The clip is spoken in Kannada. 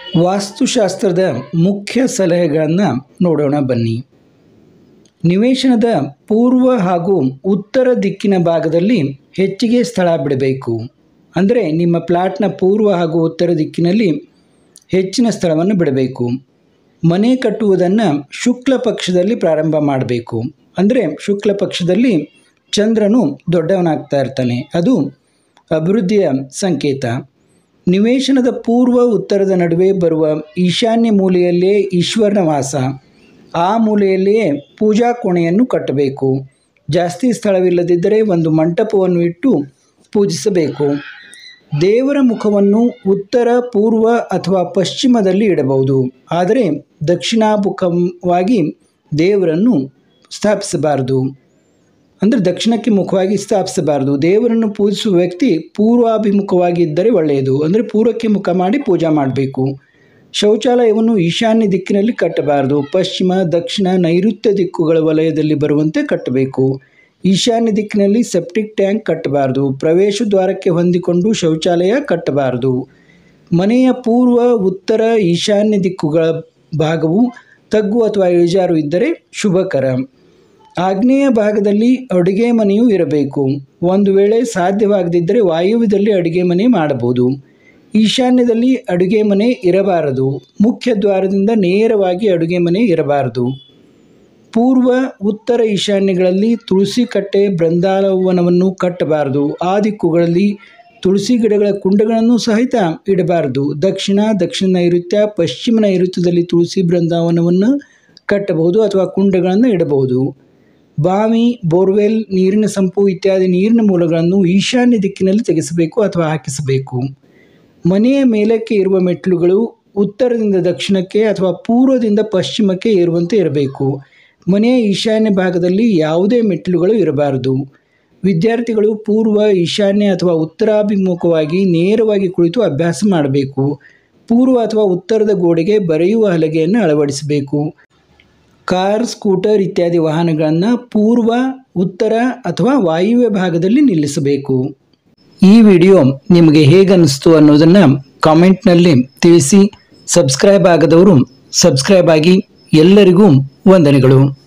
ವಾಸ್ತುಶಾಸ್ತ್ರದ ಮುಖ್ಯ ಸಲಹೆಗಳನ್ನು ನೋಡೋಣ ಬನ್ನಿ ನಿವೇಶನದ ಪೂರ್ವ ಹಾಗೂ ಉತ್ತರ ದಿಕ್ಕಿನ ಭಾಗದಲ್ಲಿ ಹೆಚ್ಚಿಗೆ ಸ್ಥಳ ಬಿಡಬೇಕು ಅಂದರೆ ನಿಮ್ಮ ಪ್ಲಾಟ್ನ ಪೂರ್ವ ಹಾಗೂ ಉತ್ತರ ದಿಕ್ಕಿನಲ್ಲಿ ಹೆಚ್ಚಿನ ಸ್ಥಳವನ್ನು ಬಿಡಬೇಕು ಮನೆ ಕಟ್ಟುವುದನ್ನು ಶುಕ್ಲ ಪಕ್ಷದಲ್ಲಿ ಪ್ರಾರಂಭ ಮಾಡಬೇಕು ಅಂದರೆ ಶುಕ್ಲ ಪಕ್ಷದಲ್ಲಿ ಚಂದ್ರನು ದೊಡ್ಡವನಾಗ್ತಾ ಇರ್ತಾನೆ ಅದು ಅಭಿವೃದ್ಧಿಯ ಸಂಕೇತ ನಿವೇಶನದ ಪೂರ್ವ ಉತ್ತರದ ನಡುವೆ ಬರುವ ಈಶಾನ್ಯ ಮೂಲೆಯಲ್ಲೇ ಈಶ್ವರನ ವಾಸ ಆ ಮೂಲೆಯಲ್ಲಿಯೇ ಪೂಜಾ ಕೋಣೆಯನ್ನು ಕಟ್ಟಬೇಕು ಜಾಸ್ತಿ ಸ್ಥಳವಿಲ್ಲದಿದ್ದರೆ ಒಂದು ಮಂಟಪವನ್ನು ಇಟ್ಟು ಪೂಜಿಸಬೇಕು ದೇವರ ಮುಖವನ್ನು ಉತ್ತರ ಪೂರ್ವ ಅಥವಾ ಪಶ್ಚಿಮದಲ್ಲಿ ಇಡಬಹುದು ಆದರೆ ದಕ್ಷಿಣಾಮುಖವಾಗಿ ದೇವರನ್ನು ಸ್ಥಾಪಿಸಬಾರದು ಅಂದರೆ ದಕ್ಷಿಣಕ್ಕೆ ಮುಖವಾಗಿ ಸ್ಥಾಪಿಸಬಾರದು ದೇವರನ್ನು ಪೂಜಿಸುವ ವ್ಯಕ್ತಿ ಪೂರ್ವಾಭಿಮುಖವಾಗಿ ಇದ್ದರೆ ಒಳ್ಳೆಯದು ಅಂದರೆ ಪೂರ್ವಕ್ಕೆ ಮುಖ ಮಾಡಿ ಪೂಜಾ ಮಾಡಬೇಕು ಶೌಚಾಲಯವನ್ನು ಈಶಾನ್ಯ ದಿಕ್ಕಿನಲ್ಲಿ ಕಟ್ಟಬಾರದು ಪಶ್ಚಿಮ ದಕ್ಷಿಣ ನೈಋತ್ಯ ದಿಕ್ಕುಗಳ ವಲಯದಲ್ಲಿ ಬರುವಂತೆ ಕಟ್ಟಬೇಕು ಈಶಾನ್ಯ ದಿಕ್ಕಿನಲ್ಲಿ ಸೆಪ್ಟಿಕ್ ಟ್ಯಾಂಕ್ ಕಟ್ಟಬಾರದು ಪ್ರವೇಶ ದ್ವಾರಕ್ಕೆ ಹೊಂದಿಕೊಂಡು ಶೌಚಾಲಯ ಕಟ್ಟಬಾರದು ಮನೆಯ ಪೂರ್ವ ಉತ್ತರ ಈಶಾನ್ಯ ದಿಕ್ಕುಗಳ ಭಾಗವು ತಗ್ಗು ಅಥವಾ ಇಳಿಜಾರು ಇದ್ದರೆ ಶುಭಕರ ಆಗ್ನೇಯ ಭಾಗದಲ್ಲಿ ಅಡುಗೆ ಮನೆಯೂ ಇರಬೇಕು ಒಂದು ವೇಳೆ ಸಾಧ್ಯವಾಗದಿದ್ದರೆ ವಾಯುವ್ಯದಲ್ಲಿ ಅಡುಗೆ ಮನೆ ಮಾಡಬಹುದು ಈಶಾನ್ಯದಲ್ಲಿ ಅಡುಗೆ ಮನೆ ಇರಬಾರದು ಮುಖ್ಯ ದ್ವಾರದಿಂದ ನೇರವಾಗಿ ಅಡುಗೆ ಮನೆ ಇರಬಾರದು ಪೂರ್ವ ಉತ್ತರ ಈಶಾನ್ಯಗಳಲ್ಲಿ ತುಳಸಿ ಕಟ್ಟೆ ಬೃಂದಾವನವನ್ನು ಕಟ್ಟಬಾರದು ಆ ದಿಕ್ಕುಗಳಲ್ಲಿ ತುಳಸಿ ಗಿಡಗಳ ಕುಂಡಗಳನ್ನು ಸಹಿತ ಇಡಬಾರದು ದಕ್ಷಿಣ ದಕ್ಷಿಣ ನೈಋತ್ಯ ಪಶ್ಚಿಮ ನೈಋತ್ಯದಲ್ಲಿ ತುಳಸಿ ಬೃಂದಾವನವನ್ನು ಕಟ್ಟಬಹುದು ಅಥವಾ ಕುಂಡಗಳನ್ನು ಇಡಬಹುದು ಬಾವಿ ಬೋರ್ವೆಲ್ ನೀರಿನ ಸಂಪು ಇತ್ಯಾದಿ ನೀರಿನ ಮೂಲಗಳನ್ನು ಈಶಾನ್ಯ ದಿಕ್ಕಿನಲ್ಲಿ ತೆಗೆಸಬೇಕು ಅಥವಾ ಹಾಕಿಸಬೇಕು ಮನೆಯ ಮೇಲಕ್ಕೆ ಇರುವ ಮೆಟ್ಟಿಲುಗಳು ಉತ್ತರದಿಂದ ದಕ್ಷಿಣಕ್ಕೆ ಅಥವಾ ಪೂರ್ವದಿಂದ ಪಶ್ಚಿಮಕ್ಕೆ ಏರುವಂತೆ ಇರಬೇಕು ಮನೆಯ ಈಶಾನ್ಯ ಭಾಗದಲ್ಲಿ ಯಾವುದೇ ಮೆಟ್ಟಿಲುಗಳು ಇರಬಾರದು ವಿದ್ಯಾರ್ಥಿಗಳು ಪೂರ್ವ ಈಶಾನ್ಯ ಅಥವಾ ಉತ್ತರಾಭಿಮುಖವಾಗಿ ನೇರವಾಗಿ ಕುಳಿತು ಅಭ್ಯಾಸ ಮಾಡಬೇಕು ಪೂರ್ವ ಅಥವಾ ಉತ್ತರದ ಗೋಡೆಗೆ ಬರೆಯುವ ಹಲಗೆಯನ್ನು ಅಳವಡಿಸಬೇಕು ಕಾರ್ ಸ್ಕೂಟರ್ ಇತ್ಯಾದಿ ವಾಹನಗಳನ್ನು ಪೂರ್ವ ಉತ್ತರ ಅಥವಾ ವಾಯುವ್ಯ ಭಾಗದಲ್ಲಿ ನಿಲ್ಲಿಸಬೇಕು ಈ ವಿಡಿಯೋ ನಿಮಗೆ ಹೇಗನ್ನಿಸ್ತು ಅನ್ನೋದನ್ನು ಕಾಮೆಂಟ್ನಲ್ಲಿ ತಿಳಿಸಿ ಸಬ್ಸ್ಕ್ರೈಬ್ ಆಗದವರು ಸಬ್ಸ್ಕ್ರೈಬ್ ಆಗಿ ಎಲ್ಲರಿಗೂ ವಂದನೆಗಳು